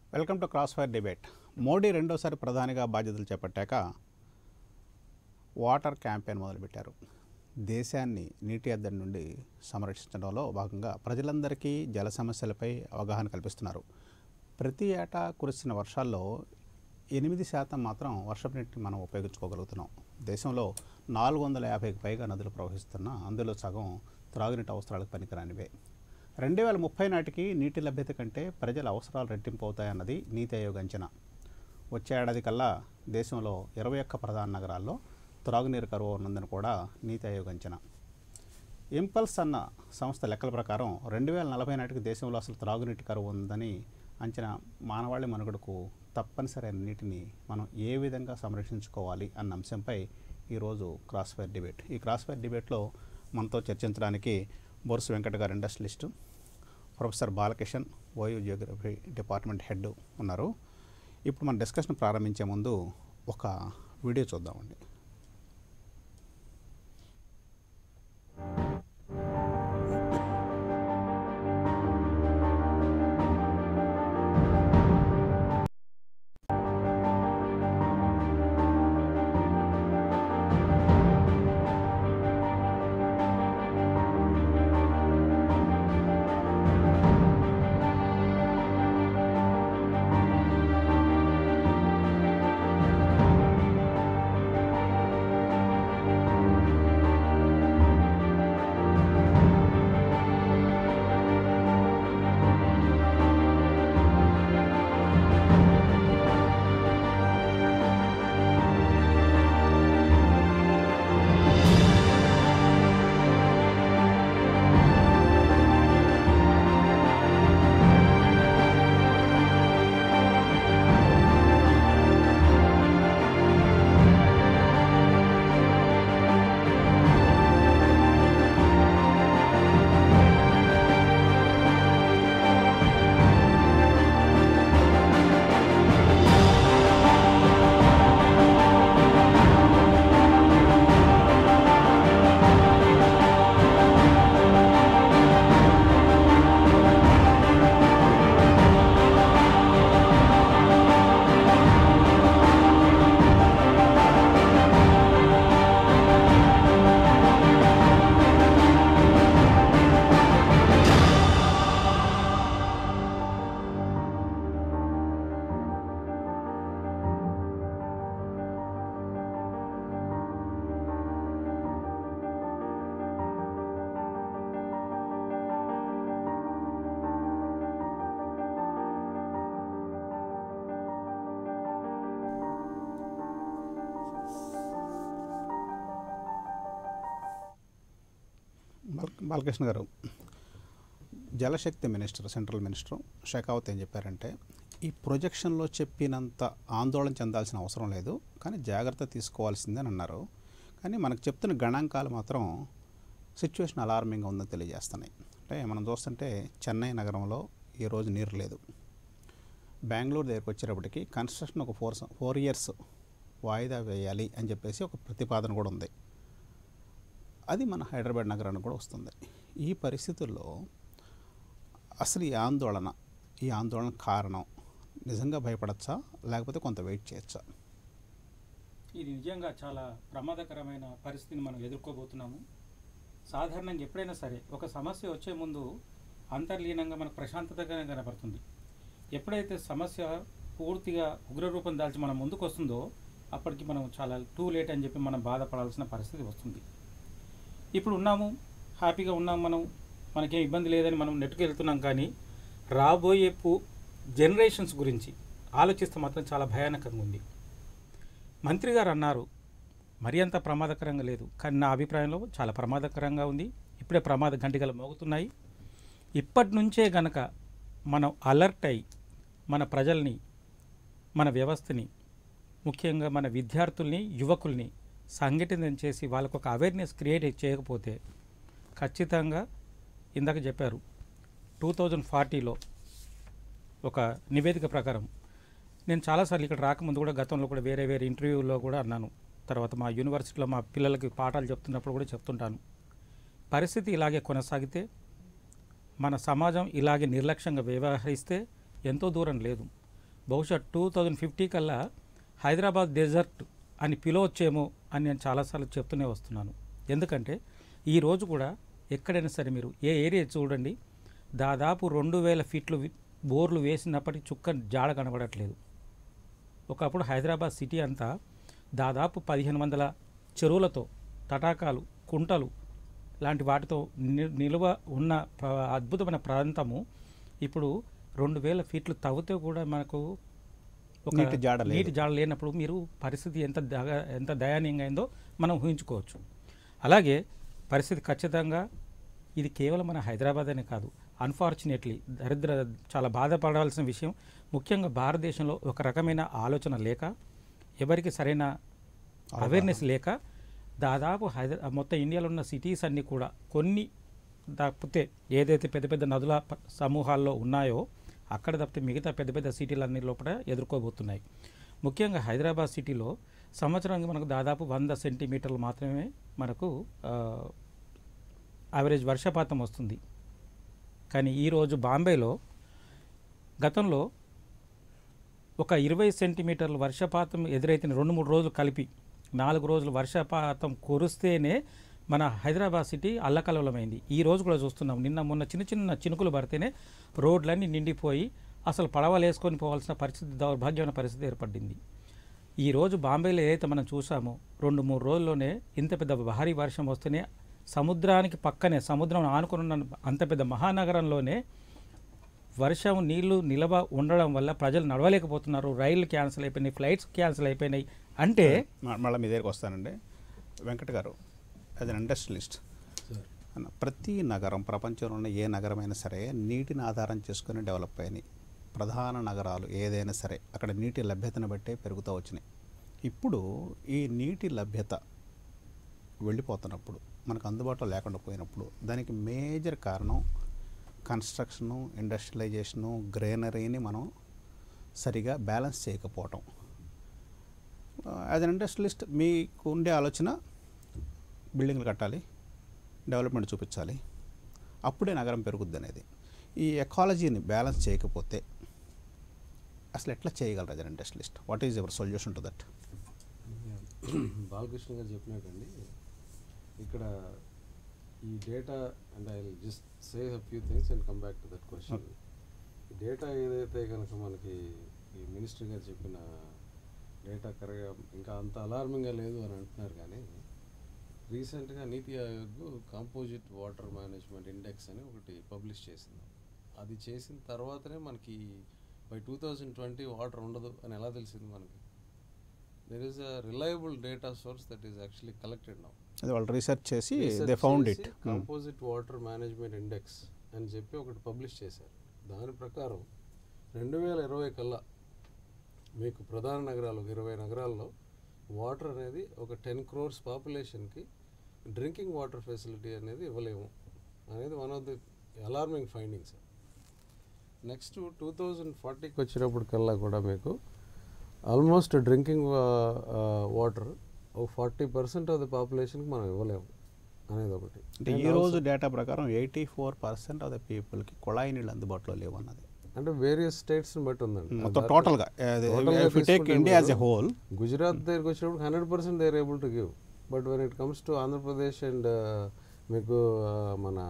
Welcome to cross fire debate Modi రెండోసారి ప్రధానిగా బాధ్యతలు చేపట్టాక వాటర్ క్యాంపెయిన్ మొదలుపెట్టారు దేశాన్ని నీటి ఎద్దడి నుండి సంరక్షించడంలో భాగంగా ప్రజలందరికీ జల సమస్యలపై అవగాహన కల్పిస్తున్నారు ప్రతి ఏటా కురిసిన వర్షాల్లో ఎనిమిది శాతం మాత్రం వర్షపు నీటిని మనం ఉపయోగించుకోగలుగుతున్నాం దేశంలో నాలుగు వందల యాభైకి పైగా నదులు ప్రవహిస్తున్నా అందులో సగం త్రాగునీటి అవసరాలకు పనికిరానివే రెండు వేల ముప్పై నాటికి నీటి లభ్యత కంటే ప్రజల అవసరాలు రెట్టింపు అవుతాయన్నది నీతి ఆయోగ్ అంచనా వచ్చే ఏడాది కల్లా దేశంలో ఇరవై ఒక్క ప్రధాన నగరాల్లో త్రాగునీరు కరువు ఉన్నందని కూడా నీతి ఆయోగ్ అంచనా ఇంపల్స్ అన్న సంస్థ లెక్కల ప్రకారం రెండు వేల నలభై నాటికి దేశంలో అసలు త్రాగునీటి కరువు ఉందని అంచనా మానవాళి మనుగడకు తప్పనిసరైన నీటిని మనం ఏ విధంగా సంరక్షించుకోవాలి అన్న అంశంపై ఈరోజు క్రాస్ ఫైర్ డిబేట్ ఈ క్రాస్ ఫైర్ డిబేట్లో మనతో చర్చించడానికి బొరుసు వెంకట గారు industrialist professor Balakishan OU geography department head ఉన్నారు ఇప్పుడు మన డిస్కషన్ ప్రారంభించే ముందు ఒక వీడియో చూద్దామండి బాల బాలకృష్ణ గారు Jalshakti minister central minister Shekhawat ఏం చెప్పారంటే ఈ ప్రొజెక్షన్లో చెప్పినంత ఆందోళన చెందాల్సిన అవసరం లేదు కానీ జాగ్రత్త తీసుకోవాల్సిందని అన్నారు కానీ మనకు చెప్తున్న గణాంకాలు మాత్రం సిచ్యువేషన్ అలార్మింగ్గా ఉందని తెలియజేస్తున్నాయి అంటే మనం చూస్తుంటే చెన్నై నగరంలో ఈరోజు నీరు లేదు బెంగళూరు దగ్గరికి వచ్చేటప్పటికి కన్స్ట్రక్షన్ ఒక ఫోర్ ఫోర్ ఇయర్స్ వాయిదా వేయాలి అని చెప్పేసి ఒక ప్రతిపాదన కూడా ఉంది అది మన హైదరాబాద్ నగరానికి కూడా వస్తుంది ఈ పరిస్థితుల్లో అసలు ఈ ఆందోళన ఈ ఆందోళన కారణం నిజంగా భయపడచ్చా లేకపోతే కొంత వెయిట్ చేయొచ్చా ఇది నిజంగా చాలా ప్రమాదకరమైన పరిస్థితిని మనం ఎదుర్కోబోతున్నాము సాధారణంగా ఎప్పుడైనా సరే ఒక సమస్య వచ్చే ముందు అంతర్లీనంగా మనకు ప్రశాంతతగానే కనపడుతుంది ఎప్పుడైతే సమస్య పూర్తిగా ఉగ్రరూపం దాల్చి మన ముందుకు వస్తుందో అప్పటికి మనం చాలా టూ లేట్ అని చెప్పి మనం బాధపడాల్సిన పరిస్థితి వస్తుంది ఇప్పుడు ఉన్నాము హ్యాపీగా ఉన్నాం మనం మనకేం ఇబ్బంది లేదని మనం నెట్టుకు వెళ్తున్నాం కానీ రాబోయే పూ జనరేషన్స్ గురించి ఆలోచిస్తే మాత్రం చాలా భయానకంగా ఉంది మంత్రి గారు అన్నారు మరి అంత ప్రమాదకరంగా లేదు కానీ నా అభిప్రాయంలో చాలా ప్రమాదకరంగా ఉంది ఇప్పుడే ప్రమాద గంటికలు మోగుతున్నాయి ఇప్పటి నుంచే గనక మనం అలర్ట్ అయి మన ప్రజల్ని మన వ్యవస్థని ముఖ్యంగా మన విద్యార్థుల్ని యువకుల్ని సంఘటితం చేసి వాళ్ళకు ఒక అవేర్నెస్ క్రియేట్ చేయకపోతే ఖచ్చితంగా ఇందాక చెప్పారు టూ థౌజండ్ ఫార్టీలో ఒక నివేదిక ప్రకారం నేను చాలాసార్లు ఇక్కడ రాకముందు కూడా గతంలో కూడా వేరే వేరే ఇంటర్వ్యూలో కూడా అన్నాను తర్వాత మా యూనివర్సిటీలో మా పిల్లలకి పాఠాలు చెప్తున్నప్పుడు కూడా చెప్తుంటాను పరిస్థితి ఇలాగే కొనసాగితే మన సమాజం ఇలాగే నిర్లక్ష్యంగా వ్యవహరిస్తే ఎంతో దూరం లేదు బహుశా టూ థౌజండ్ ఫిఫ్టీ కల్లా హైదరాబాద్ డెజర్ట్ అని పిలవచ్చేమో అని నేను చాలాసార్లు చెప్తూనే వస్తున్నాను ఎందుకంటే ఈ రోజు కూడా ఎక్కడైనా సరే మీరు ఏ ఏరియా చూడండి దాదాపు రెండు వేల ఫీట్లు వి- బోర్లు వేసినప్పటికీ చుక్క జాడ కనబడట్లేదు ఒకప్పుడు హైదరాబాద్ సిటీ అంతా దాదాపు పదిహేను వందల చెరువులతో తటాకాలు కుంటలు లాంటి వాటితో ని- నిలువ ఉన్న ప్ర- అద్భుతమైన ప్రాంతము ఇప్పుడు రెండు వేల ఫీట్లు తవ్వితే కూడా మనకు ఒక నీటి జాడ లేదు. నీటి జాడ లేనప్పుడు మీరు పరిస్థితి ఎంత దగ ఎంత దయనీయంగా అయిందో మనం ఊహించుకోవచ్చు అలాగే పరిస్థితి ఖచ్చితంగా ఇది కేవలం మన హైదరాబాద్ అనే కాదు అన్ఫార్చునేట్లీ దరిద్ర చాలా బాధపడాల్సిన విషయం ముఖ్యంగా భారతదేశంలో ఒక రకమైన ఆలోచన లేక ఎవరికి సరైన అవేర్నెస్ లేక దాదాపు హైదరా మొత్తం ఇండియాలో ఉన్న సిటీస్ అన్నీ కూడా కొన్ని తప్పితే ఏదైతే పెద్ద పెద్ద నదుల ప- సమూహాల్లో ఉన్నాయో అక్కడ తప్పితే మిగతా పెద్ద పెద్ద సిటీలన్నీ లోపల ఎదుర్కోబోతున్నాయి ముఖ్యంగా హైదరాబాద్ సిటీలో సంవత్సరానికి మనకు దాదాపు వంద సెంటీమీటర్లు మాత్రమే మనకు యావరేజ్ వర్షపాతం వస్తుంది కానీ ఈరోజు బాంబేలో గతంలో ఒక ఇరవై సెంటీమీటర్ల వర్షపాతం ఎదురైతే రెండు మూడు రోజులు కలిపి నాలుగు రోజులు వర్షపాతం కురిస్తేనే మన హైదరాబాద్ సిటీ అల్లకల్లోలమైంది ఈ రోజు కూడా చూస్తున్నాం నిన్న మొన్న చిన్న చిన్న చినుకులు పడితేనే రోడ్లన్నీ నిండిపోయి అసలు పడవలు వేసుకొని పోవాల్సిన పరిస్థితి దౌర్భాగ్యమైన పరిస్థితి ఏర్పడింది ఈ రోజు బాంబేలో ఏదైతే మనం చూసామో రెండు మూడు రోజుల్లోనే ఇంత పెద్ద భారీ వర్షం వస్తేనే సముద్రానికి పక్కనే సముద్రం ఆనుకుని ఉన్న అంత పెద్ద మహానగరంలోనే వర్షం నీళ్లు నిలవ ఉండడం వల్ల ప్రజలు నడవలేకపోతున్నారు రైళ్లు క్యాన్సిల్ అయిపోయినాయి ఫ్లైట్స్ క్యాన్సిల్ అయిపోయినాయి అంటే మ- మళ్ళీ మీ దగ్గరికి వస్తానండి వెంకట గారు యాజ్ అన్ ఇండస్ట్రియలిస్ట్ అన్న ప్రతి నగరం ప్రపంచంలో ఉన్న ఏ నగరమైనా సరే నీటిని ఆధారం చేసుకుని డెవలప్ అయినాయి ప్రధాన నగరాలు ఏదైనా సరే అక్కడ నీటి లభ్యతను బట్టే పెరుగుతూ వచ్చినాయి ఇప్పుడు ఈ నీటి లభ్యత వెళ్ళిపోతున్నప్పుడు మనకు అందుబాటులో లేకుండా పోయినప్పుడు దానికి మేజర్ కారణం కన్స్ట్రక్షను ఇండస్ట్రియలైజేషను గ్రేనరీని మనం సరిగా బ్యాలెన్స్ చేయకపోవటం యాజ్ అన్ ఇండస్ట్రియలిస్ట్ మీకు ఉండే ఆలోచన బిల్డింగ్లు కట్టాలి డెవలప్మెంట్ చూపించాలి అప్పుడే నగరం పెరుగుద్ది అనేది ఈ ఎకాలజీని బ్యాలెన్స్ చేయకపోతే అసలు ఎట్లా చేయగలరు as an industrialist what is your solution to that Balakrishna గారు చెప్పినట్టండి ఇక్కడ ఈ data and I just say a few things and come back to that question ఈ డేటా ఏదైతే కనుక మనకి ఈ మినిస్టర్ గారు చెప్పిన డేటా కరెక్ట్గా ఇంకా అంత అలార్మింగ్గా లేదు అని అంటున్నారు కానీ రీసెంట్గా NITI Aayog composite water management index అని ఒకటి పబ్లిష్ చేసింది అది చేసిన తర్వాతనే మనకి by two thousand twenty water ఉండదు అని ఎలా తెలిసింది మనకి there is a reliable data source that is actually collected now అది వాళ్ళు రీసెర్చ్ చేసి they found it composite water management index అని చెప్పి ఒకటి పబ్లిష్ చేశారు దాని ప్రకారం రెండు వేల ఇరవై కల్లా మీకు ప్రధాన నగరాలు ఒక ఇరవై నగరాల్లో వాటర్ అనేది ఒక టెన్ క్రోర్స్ పాపులేషన్కి డ్రింకింగ్ వాటర్ ఫెసిలిటీ అనేది ఇవ్వలేము అనేది one of the alarming findings next two thousand ఫార్టీకి వచ్చినప్పటికల్లా కూడా మీకు ఆల్మోస్ట్ డ్రింకింగ్ వాటర్ ఒక ఫార్టీ పర్సెంట్ ఆఫ్ ది పాపులేషన్కి మనం ఇవ్వలేము అనేది ఒకటి అంటే And ఈ రోజు also- డేటా ప్రకారం eighty four percent of the పీపుల్కి కుళాయి నీళ్ళు అందుబాటులో లేవు అన్నది అంటే వేరియస్ స్టేట్స్ని బట్టి ఉందండి మొత్తం అది టోటల్గా Total గా టేక్ తీసుకుంటే ఇండియా యాజ్ ఎ మీరు హోల్ గుజరాత్ దగ్గరికి వచ్చినప్పుడు hundred percent they are able to give but when it comes to Andhra Pradesh and మీకు uh, మన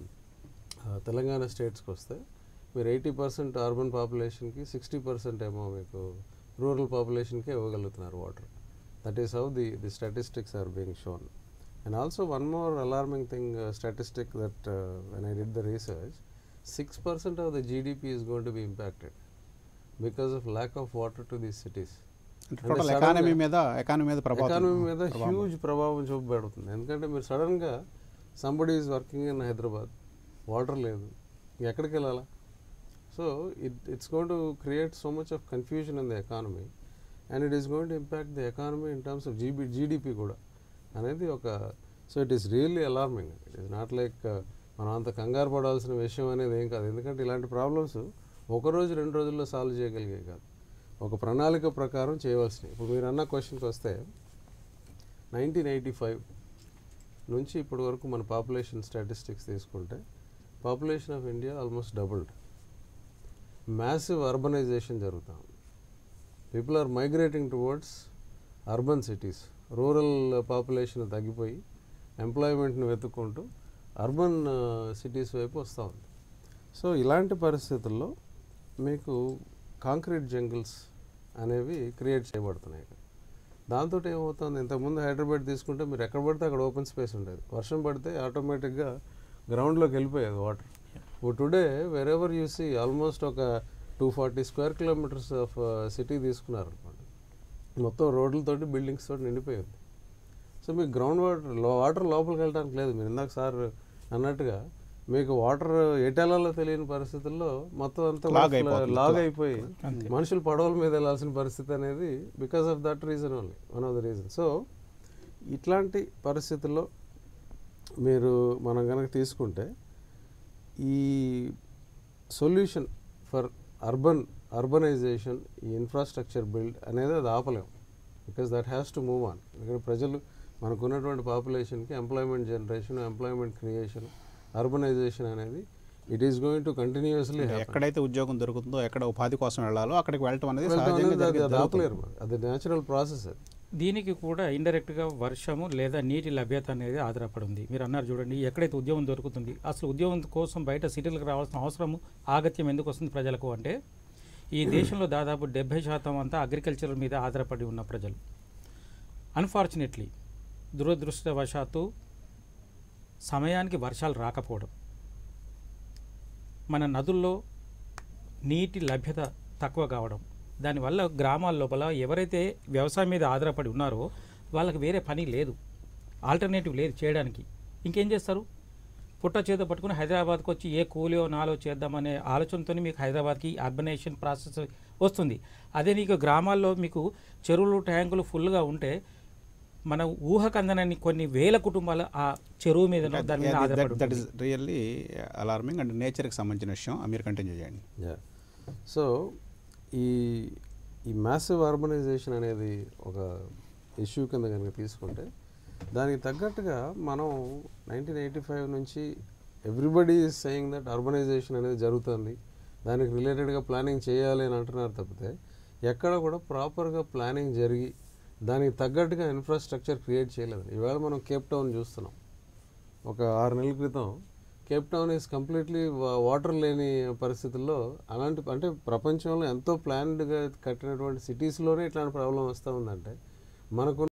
uh, తెలంగాణ స్టేట్స్కి వస్తే మీరు eighty percent urban పాపులేషన్కి sixty percent ఏమో మీకు rural పాపులేషన్కే ఇవ్వగలుగుతున్నారు water that is how the the statistics are being shown and also one more alarming thing statistic that when I did the research six percent of the GDP is going to be impacted because of lack of water to these cities total sudden economy గా- మీద economy మీద ప్రభావం economy మీద ప్రభావం. Huge ప్రభావం చూపబడుతుంది ఎందుకంటే మీరు సడన్గా somebody is working in Hyderabad water లేదు ఎక్కడికి వెళ్ళాలా so it it's going to create so much of confusion in the economy and it is going to impact the economy in terms of GB GDP కూడా అనేది ఒక so it is really alarming it is not like మనం అంత కంగారు పడాల్సిన విషయం అనేది ఏం కాదు ఎందుకంటే ఇలాంటి ప్రాబ్లమ్స్ ఒక రోజు రెండు రోజుల్లో సాల్వ్ చేయగలిగే కాదు ఒక ప్రణాళిక ప్రకారం చేయవలసినవి ఇప్పుడు మీరు అన్న క్వశ్చన్కి వస్తే నైన్టీన్ ఎయిటీ ఫైవ్ నుంచి ఇప్పటి వరకు మన పాపులేషన్ స్టాటిస్టిక్స్ తీసుకుంటే population of India almost doubled massive urbanisation జరుగుతూ ఉంది people are migrating towards urban cities rural population తగ్గిపోయి ఎంప్లాయ్మెంట్ని వెతుక్కుంటూ అర్బన్ సిటీస్ వైపు వస్తూ ఉంది సో ఇలాంటి పరిస్థితుల్లో మీకు కాంక్రీట్ జంగిల్స్ అనేవి క్రియేట్ చేయబడుతున్నాయి ఇక్కడ దాంతో ఏమవుతుంది ఇంతకుముందు హైదరాబాద్ తీసుకుంటే మీరు ఎక్కడ పడితే అక్కడ ఓపెన్ స్పేస్ ఉండేది వర్షం పడితే ఆటోమేటిక్గా గ్రౌండ్లోకి వెళ్ళిపోయేది వాటర్ ఇప్పుడు today wherever you see almost ఒక two forty square kilometres of city తీసుకున్నారు అనుకోండి మొత్తం రోడ్లతోటి బిల్డింగ్స్ తోటి నిండిపోయింది సో మీకు గ్రౌండ్ వాటర్ లో వాటర్ లోపలికి వెళ్ళడానికి లేదు మీరు ఇందాక సార్ అన్నట్టుగా మీకు వాటర్ ఎటెలాలో తెలియని పరిస్థితుల్లో మొత్తం అంతా Log అయిపోతుంది. లాగ్ అయిపోయి అంతే. మనుషులు పడవల మీద వెళ్ళాల్సిన పరిస్థితి అనేది because of that reason only one of the reason so ఇట్లాంటి పరిస్థితుల్లో మీరు మనం కనుక తీసుకుంటే ఈ సొల్యూషన్ ఫర్ అర్బన్ అర్బనైజేషన్ ఈ ఇన్ఫ్రాస్ట్రక్చర్ బిల్డ్ అనేది అది ఆపలేం because that has to move on ఎందుకంటే ప్రజలు మనకున్నటువంటి పాపులేషన్కి employment generation employment creation urbanisation అనేది it is going to continuously ఎక్కడైతే ఉద్యోగం దొరుకుతుందో ఎక్కడ ఉపాధి కోసం వెళ్ళాలో అక్కడికి వెళ్ళటం అనేది సహజంగా జరిగే- అది జరుగుతుంది. ఆపలేరు మరి అది న్యాచురల్ ప్రాసెస్ అది దీనికి కూడా ఇండైరెక్ట్గా వర్షము లేదా నీటి లభ్యత అనేది ఆధారపడి ఉంది మీరు అన్నారు చూడండి ఎక్కడైతే ఉద్యోగం దొరుకుతుంది అసలు ఉద్యోగం కోసం బయట సిటీలకు రావాల్సిన అవసరం ఆగత్యం ఎందుకు వస్తుంది ప్రజలకు అంటే ఈ దేశంలో దాదాపు డెబ్బై శాతం అంతా అగ్రికల్చర్ మీద ఆధారపడి ఉన్న ప్రజలు అన్ఫార్చునేట్లీ దురదృష్టవశాత్తు సమయానికి వర్షాలు రాకపోవడం మన నదుల్లో నీటి లభ్యత తక్కువ కావడం దానివల్ల గ్రామాల లోపల ఎవరైతే వ్యవసాయం మీద ఆధారపడి ఉన్నారో వాళ్ళకి వేరే పని లేదు ఆల్టర్నేటివ్ లేదు చేయడానికి ఇంకేం చేస్తారు పుట్ట చేత పట్టుకుని హైదరాబాద్కి వచ్చి ఏ కూలియో నాలో చేద్దామనే ఆలోచనతో మీకు హైదరాబాద్కి అర్బనైజేషన్ ప్రాసెస్ వస్తుంది అదే నీకు గ్రామాల్లో మీకు చెరువులు ట్యాంకులు ఫుల్గా ఉంటే మన ఊహకందనని కొన్ని వేల కుటుంబాలు ఆ చెరువు మీద దాని మీద ఆధారపడి దట్ ఉంటుంది. ఇస్ రియల్లీ అలార్మింగ్ అండ్ నేచర్కి సంబంధించిన విషయం మీరు కంటిన్యూ చేయండి యా సో ఈ ఈ మ్యాసివ్ అర్బనైజేషన్ అనేది ఒక ఇష్యూ కింద కనుక తీసుకుంటే దానికి తగ్గట్టుగా మనం నైన్టీన్ ఎయిటీ ఫైవ్ నుంచి everybody is saying that urbanisation అనేది జరుగుతుంది దానికి రిలేటెడ్గా ప్లానింగ్ చేయాలి అని అంటున్నారు తప్పితే ఎక్కడ కూడా ప్రాపర్గా ప్లానింగ్ జరిగి దానికి తగ్గట్టుగా ఇన్ఫ్రాస్ట్రక్చర్ క్రియేట్ చేయలేదు ఈవేళ మనం కేప్ టౌన్ చూస్తున్నాం ఒక ఆరు నెలల క్రితం Cape Town is completely water లేని పరిస్థితుల్లో అలాంటి అంటే ప్రపంచంలో ఎంతో ప్లాన్డ్గా కట్టినటువంటి సిటీస్లోనే ఇట్లాంటి ప్రాబ్లం వస్తూ ఉందంటే మనకు